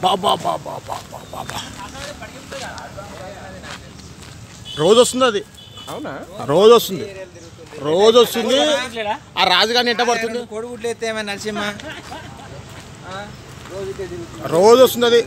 బాబా బాబా బాబా బాబా రోజు వస్తుంది అది అవునా రోజు వస్తుంది రోజు వస్తుంది ఆ రాజుగారిని ఎంట పడుతుంది కోడిగుడ్లు ఎత్తే ఏమైనా నరసింహ రోజు వస్తుంది అది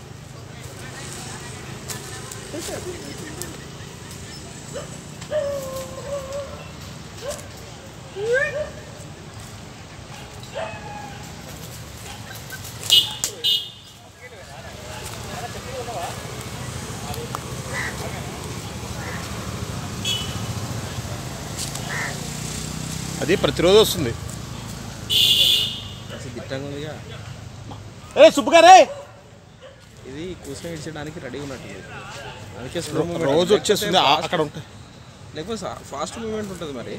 అది ప్రతిరోజు వస్తుంది అసలు దిట్టంగా ఉందిగా ఏ సుబ్బగారే ఇది కూర్చొని ఇచ్చడానికి రెడీ ఉన్నట్టు అందుకే స్లో రోజు వచ్చేస్తుంది ఆ- అక్కడ ఉంటాయి లేకపోతే ఫాస్ట్ మూమెంట్ ఉంటుంది మరి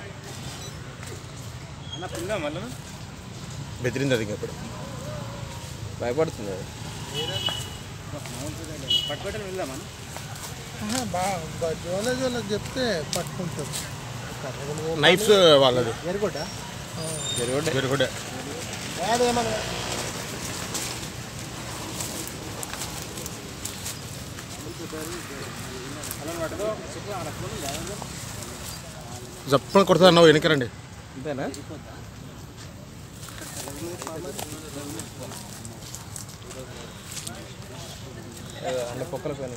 బెదిరింది అది ఇంకా ఇప్పుడు భయపడుతుంది అది జోలే జోలే చెప్తే పట్టుకుంటారు నైఫ్స్ వాళ్ళది ఎరుగుట జరుగుడే జరుగుడే ఏదేమన్నా జప్పని కొడుతుంది అన్నావు వెనకరండి అంతేనా ఏదో అన్న పొక్కల పైన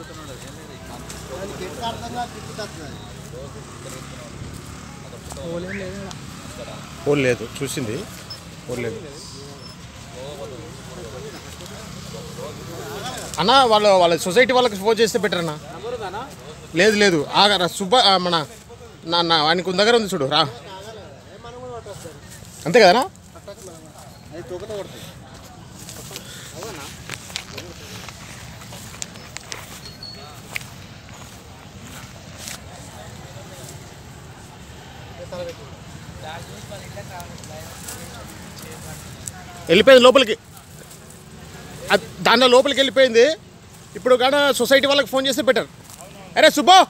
ఫోన్ లేదు చూసింది ఫోన్ లేదు అన్న వాళ్ళ వాళ్ళ సొసైటీ వాళ్ళకి ఫోన్ చేస్తే బెటర్ అన్న లేదు లేదు ఆగరా సుబ్బ ఆ, మన నా నా వానికి ఉన్న దగ్గర ఉంది చూడు రా అంతే కదనా అది తొక్కతో కొడుతుంది వెళ్ళిపోయింది లోపలికి అది దానిలో లోపలికి వెళ్ళిపోయింది ఇప్పుడు కానీ సొసైటీ వాళ్ళకి ఫోన్ చేస్తే బెటర్ అరే సుబ్బో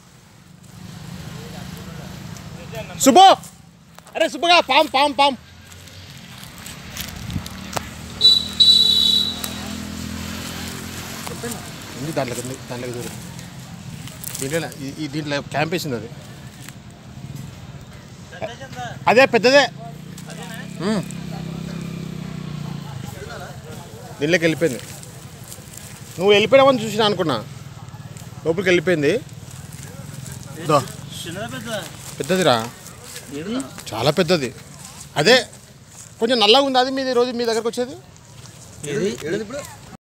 సుబ్బో అరే సుబ్బగా పామ్ పామ్ పామ్ ఉంది దాంట్లోకి ఉంది దాంట్లోకి దూరం దీంట్లో ఈ- ఈ దీంట్లో క్యాంప్ వేసింది అది అదే పెద్దదే ఉమ్. దీనిలోకి వెళ్ళిపోయింది నువ్వు వెళ్ళిపోయావని చూసిన అనుకున్నా లోపలికి వెళ్ళిపోయింది దో. పెద్దదిరా చాలా పెద్దది అదే కొంచెం నల్లగా ఉంది అది మీది రోజు మీ దగ్గరకు వచ్చేది